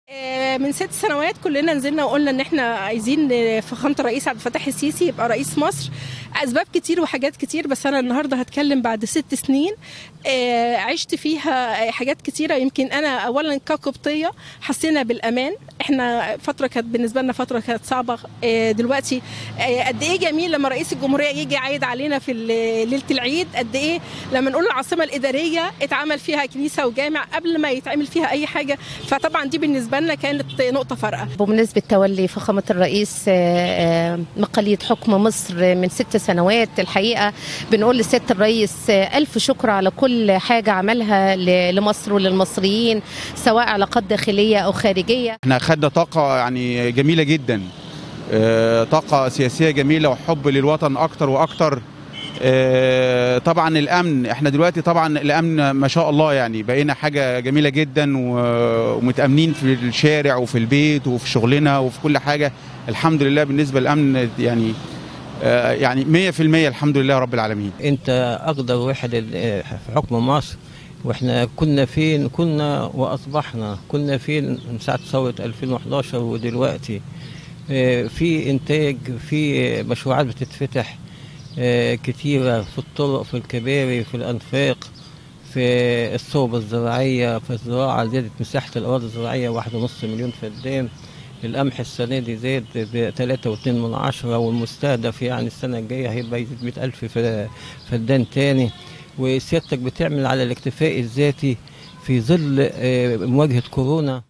من ست سنوات كلنا نزلنا وقلنا ان احنا عايزين فخامه الرئيس عبد الفتاح السيسي يبقى رئيس مصر اسباب كتير وحاجات كتير بس انا النهارده هتكلم بعد ست سنين عشت فيها حاجات كتيره يمكن انا اولا كقبطيه حسينا بالامان احنا فتره كانت بالنسبه لنا فتره كانت صعبه دلوقتي قد ايه جميل لما رئيس الجمهوريه يجي يعيد علينا في ليله العيد قد ايه لما نقول العاصمه الاداريه اتعمل فيها كنيسه وجامع قبل ما يتعمل فيها اي حاجه فطبعا دي بالنسبه لنا كانت نقطه فارقه بمناسبه تولي فخامه الرئيس مقاليد حكم مصر من ست سنوات الحقيقه بنقول لسياده الرئيس الف شكر على كل حاجه عملها لمصر وللمصريين سواء علاقات داخليه او خارجيه احنا خدنا طاقه يعني جميله جدا طاقه سياسيه جميله وحب للوطن اكتر واكتر طبعا الامن احنا دلوقتي طبعا الامن ما شاء الله يعني بقينا حاجه جميله جدا ومتامنين في الشارع وفي البيت وفي شغلنا وفي كل حاجه الحمد لله بالنسبه للامن يعني يعني 100% الحمد لله رب العالمين انت اقدر واحد في حكم مصر واحنا كنا فين كنا واصبحنا كنا فين من ساعه ثوره 2011 ودلوقتي في انتاج في مشروعات بتتفتح كتيرة في الطرق في الكباري في الأنفاق في الصوب الزراعية في الزراعة زادت مساحة الأراضي الزراعية واحد ونص مليون فدان القمح السنة دي زاد بتلاتة واتنين من عشرة والمستهدف يعني السنة الجاية هيبقى يزيد مئة ألف فدان تاني وسيادتك بتعمل على الاكتفاء الذاتي في ظل مواجهة كورونا